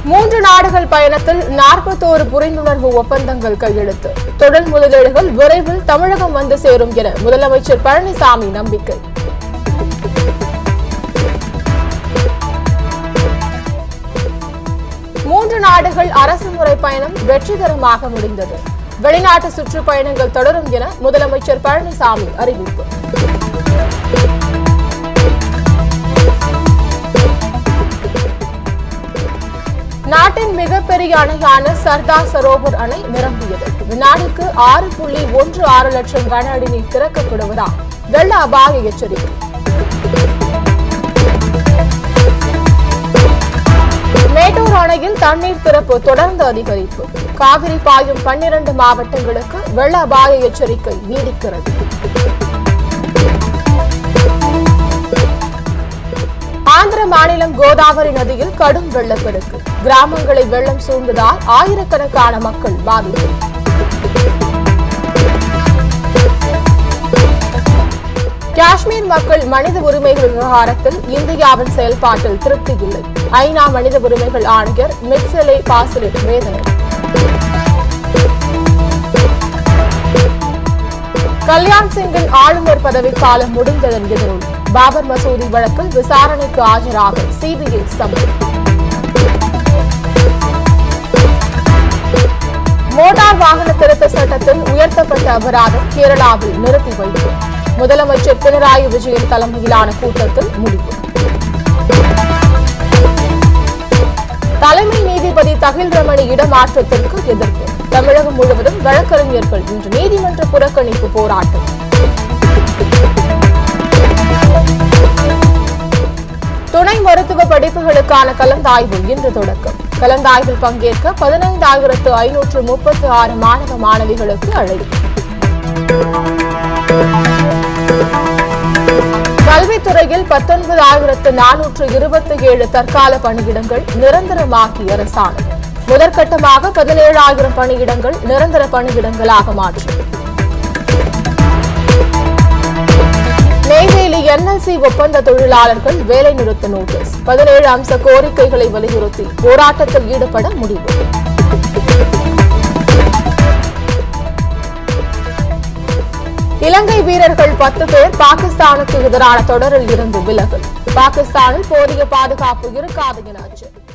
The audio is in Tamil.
மூன்று நாடுகள் பயணத்தில் நாற்பத்தோரு புரிந்துணர்வு ஒப்பந்தங்கள் கையெழுத்து தொழில் முதலீடுகள் விரைவில் தமிழகம் வந்து சேரும் என முதலமைச்சர் பழனிசாமி நம்பிக்கை மூன்று நாடுகள் அரசுமுறை பயணம் வெற்றிகரமாக முடிந்தது வெளிநாட்டு சுற்றுப்பயணங்கள் தொடரும் என முதலமைச்சர் பழனிசாமி அறிவிப்பு நாட்டின் மிகப்பெரிய அணையான சர்தார் சரோவர் அணை நிரம்பியது வினாடிக்கு ஆறு புள்ளி ஒன்று ஆறு லட்சம் கன அடி நீர் திறக்கப்படுவதால் வெள்ள அபாய எச்சரிக்கை மேட்டூர் அணையில் தண்ணீர் திறப்பு தொடர்ந்து அதிகரிப்பு காவிரி பாயும் பன்னிரண்டு மாவட்டங்களுக்கு வெள்ள அபாய எச்சரிக்கை நீடிக்கிறது ஆந்திர மாநிலம் கோதாவரி நதியில் கடும் வெள்ளப்பெருக்கு கிராமங்களை வெள்ளம் சூழ்ந்ததால் ஆயிரக்கணக்கான மக்கள் பாதிப்பு காஷ்மீர் மக்கள் மனித உரிமைகள் விவகாரத்தில் இந்தியாவின் செயல்பாட்டில் திருப்தி இல்லை ஐநா மனித உரிமைகள் ஆணையர் மிட்சலே பாசலிட் வேதனை கல்யாண் சிங்கின் ஆளுநர் பதவிக்காலம் முடிந்ததன் எதிரொலி பாபர் மசூதி வழக்கில் விசாரணைக்கு ஆஜராக சிபிஐ சம்மன் மோட்டார் வாகன திருத்த சட்டத்தில் உயர்த்தப்பட்ட அபராதம் கேரளாவில் நிறுத்தி வைப்பு முதலமைச்சர் பினராயி விஜயன் தலைமையிலான கூட்டத்தில் முடிவு தலைமை நீதிபதி தகில் ரமணி இடமாற்றத்திற்கு எதிர்ப்பு தமிழகம் முழுவதும் வழக்கறிஞர்கள் இன்று நீதிமன்ற புறக்கணிப்பு போராட்டம் துணை மருத்துவ படிப்புகளுக்கான கலந்தாய்வு இன்று தொடக்கம் கலந்தாய்வில் பங்கேற்க பதினைந்தாயிரத்து ஐநூற்று முப்பத்து ஆறு மாணவ மாணவிகளுக்கு அழைப்பு கல்வித்துறையில் பத்தொன்பதாயிரத்து நானூற்று இருபத்தி ஏழு தற்கால பணியிடங்கள் நிரந்தரமாக்கி அரசாணை முதற்கட்டமாக பதினேழாயிரம் பணியிடங்கள் நிரந்தர பணியிடங்களாக மாற்றம் நெய்வேலி என்எல்சி ஒப்பந்த தொழிலாளர்கள் வேலைநிறுத்த நோட்டீஸ் பதினேழு அம்ச கோரிக்கைகளை வலியுறுத்தி போராட்டத்தில் ஈடுபட முடிவு இலங்கை வீரர்கள் பத்து பேர் பாகிஸ்தானுக்கு எதிரான தொடரில் இருந்து விலகல் பாகிஸ்தானில் போதிய பாதுகாப்பு இருக்காது என அச்சம்